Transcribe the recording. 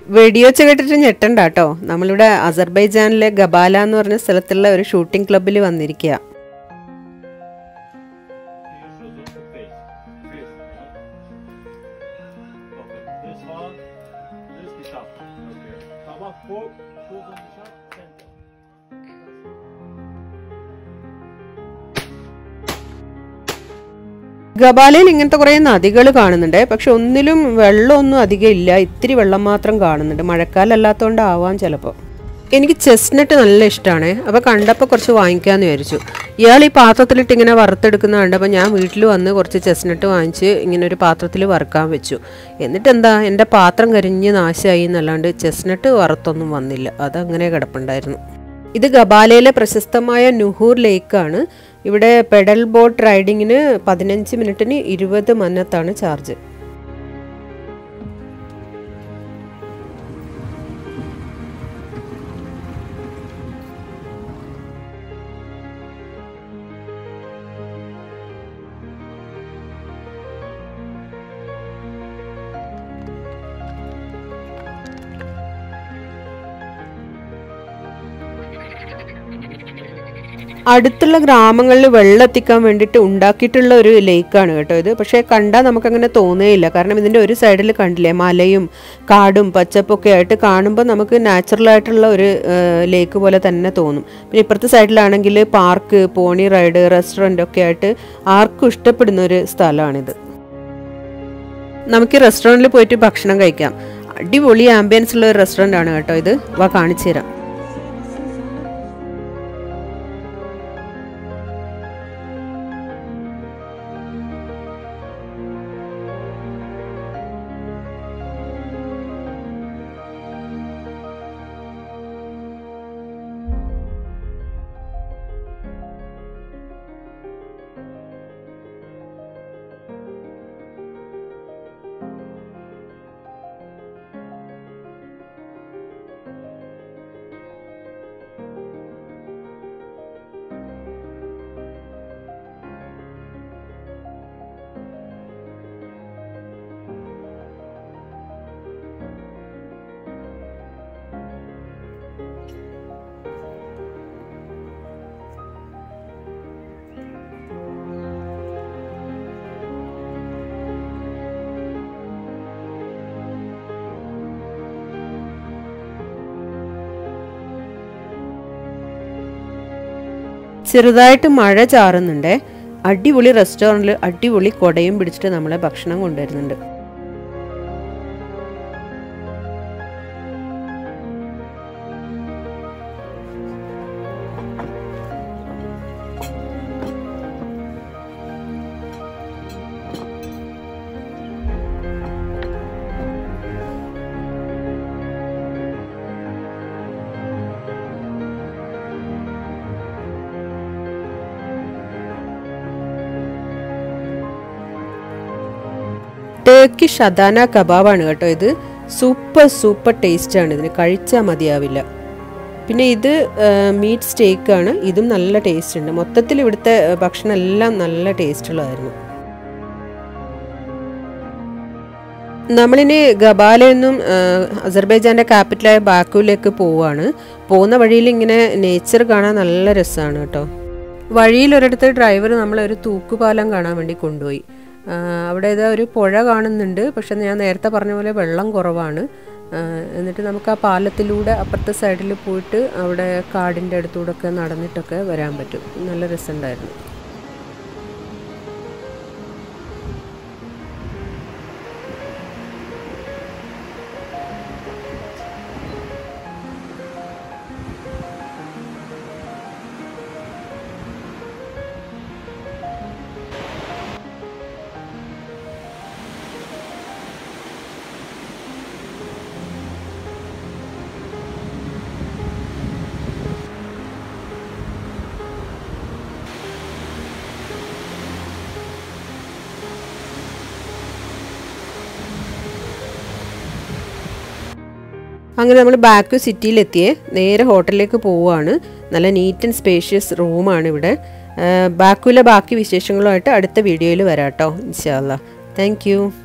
വെടിയൊച്ച കേട്ടിട്ട് ഞെട്ടണ്ട കേട്ടോ നമ്മളിവിടെ അസർബൈജാനിലെ ഗബാല എന്ന് പറഞ്ഞ സ്ഥലത്തുള്ള ഒരു ഷൂട്ടിംഗ് ക്ലബ്ബിൽ വന്നിരിക്കുക You should look face. Face. yeah? Okay. This one. This is up. Okay. Tamam. Four. Shoot on the shot. Center. ഗബാലയിൽ ഇങ്ങനത്തെ കുറേ നദികൾ കാണുന്നുണ്ട് പക്ഷെ ഒന്നിലും വെള്ളമൊന്നും അധികം ഇല്ല ഇത്തിരി വെള്ളം മാത്രം കാണുന്നുണ്ട് മഴക്കാലം അല്ലാത്തതുകൊണ്ട് ആവാം ചിലപ്പോൾ എനിക്ക് ചെസ്നട്ട് നല്ല ഇഷ്ടമാണ് അപ്പോൾ കണ്ടപ്പോൾ കുറച്ച് വാങ്ങിക്കാമെന്ന് വിചാരിച്ചു ഇയാൾ ഈ പാത്രത്തിലിട്ട് ഇങ്ങനെ വറുത്തെടുക്കുന്ന കണ്ടപ്പോൾ ഞാൻ വീട്ടിൽ വന്ന് കുറച്ച് ചെസ്നട്ട് വാങ്ങിച്ച് ഇങ്ങനെ ഒരു പാത്രത്തിൽ വറുക്കാൻ വെച്ചു എന്നിട്ട് എന്താ എൻ്റെ പാത്രം കരിഞ്ഞ് നാശമായി എന്നല്ലാണ്ട് ചെസ്നട്ട് വറുത്തൊന്നും വന്നില്ല അതങ്ങനെ കിടപ്പുണ്ടായിരുന്നു ഇത് ഗബാലയിലെ പ്രശസ്തമായ നുഹൂർ ലേക്കാണ് ഇവിടെ പെഡൽ ബോട്ട് റൈഡിങ്ങിന് പതിനഞ്ച് മിനിറ്റിന് ഇരുപത് മന്നത്താണ് ചാർജ് അടുത്തുള്ള ഗ്രാമങ്ങളിൽ വെള്ളം എത്തിക്കാൻ വേണ്ടിയിട്ട് ഉണ്ടാക്കിയിട്ടുള്ള ഒരു ലേക്കാണ് കേട്ടോ ഇത് പക്ഷേ കണ്ടാൽ നമുക്കങ്ങനെ തോന്നുകയില്ല കാരണം ഇതിൻ്റെ ഒരു സൈഡിൽ കണ്ടില്ലേ മലയും കാടും പച്ചപ്പൊക്കെ ആയിട്ട് കാണുമ്പോൾ നമുക്ക് നാച്ചുറൽ ആയിട്ടുള്ള ഒരു ലേക്ക് പോലെ തന്നെ തോന്നും പിന്നെ ഇപ്പുറത്തെ സൈഡിലാണെങ്കിൽ പാർക്ക് പോണി റൈഡ് റെസ്റ്റോറൻ്റ് ഒക്കെ ആയിട്ട് ആർക്കും ഇഷ്ടപ്പെടുന്ന ഒരു സ്ഥലമാണിത് നമുക്ക് റെസ്റ്റോറൻറ്റിൽ പോയിട്ട് ഭക്ഷണം കഴിക്കാം അടിപൊളി ആംബിയൻസ് ഉള്ള ഒരു റെസ്റ്റോറൻ്റ് ആണ് കേട്ടോ ഇത് വാ കാണിച്ചു തരാം ചെറുതായിട്ട് മഴ ചാറുന്നുണ്ടേ അടിപൊളി റെസ്റ്റോറൻറ്റിൽ അടിപൊളി കൊടയും പിടിച്ചിട്ട് നമ്മളെ ഭക്ഷണം കൊണ്ടുവരുന്നുണ്ട് ടേക്കിഷ് അദാന കബാബാണ് കേട്ടോ ഇത് സൂപ്പർ സൂപ്പർ ടേസ്റ്റ് ആണ് ഇതിന് കഴിച്ചാൽ മതിയാവില്ല പിന്നെ ഇത് മീറ്റ് സ്റ്റേക്കാണ് ഇതും നല്ല ടേസ്റ്റ് ഉണ്ട് മൊത്തത്തിൽ ഇവിടുത്തെ ആ, ഭക്ഷണം എല്ലാം നല്ല ടേസ്റ്റുള്ളതായിരുന്നു നമ്മളിനി ഗബാലയിൽ നിന്നും ആ, അസർബൈജാൻ്റെ ക്യാപിറ്റലായ ബാക്കുവിലേക്ക് പോവാണ് പോകുന്ന വഴിയിൽ ഇങ്ങനെ നേച്ചർ കാണാൻ നല്ല രസമാണ് കേട്ടോ വഴിയിൽ ഒരിടത്ത് ഡ്രൈവർ നമ്മളെ ഒരു തൂക്കുപാലം കാണാൻ വേണ്ടി കൊണ്ടുപോയി ആ, അവിടെ ഇതാ ഒരു പുഴ കാണുന്നുണ്ട് പക്ഷെ ഞാൻ നേരത്തെ പറഞ്ഞ പോലെ വെള്ളം കുറവാണ് ആ, എന്നിട്ട് നമുക്ക് ആ പാലത്തിലൂടെ അപ്പുറത്തെ സൈഡിൽ പോയിട്ട് അവിടെ കാടിൻ്റെ അടുത്തൂടെ ഒക്കെ നടന്നിട്ടൊക്കെ വരാൻ പറ്റും നല്ല രസമുണ്ടായിരുന്നു അങ്ങനെ നമ്മൾ ബാക്ക് സിറ്റിയിലെത്തിയേ നേരെ ഹോട്ടലിലേക്ക് പോവുകയാണ് നല്ല നീറ്റ് ആൻഡ് സ്പേഷ്യസ് റൂമാണ് ഇവിടെ ബാക്കുവിലെ ബാക്കി വിശേഷങ്ങളുമായിട്ട് അടുത്ത വീഡിയോയിൽ വരാം കേട്ടോ ഇൻഷാല്ല താങ്ക് യു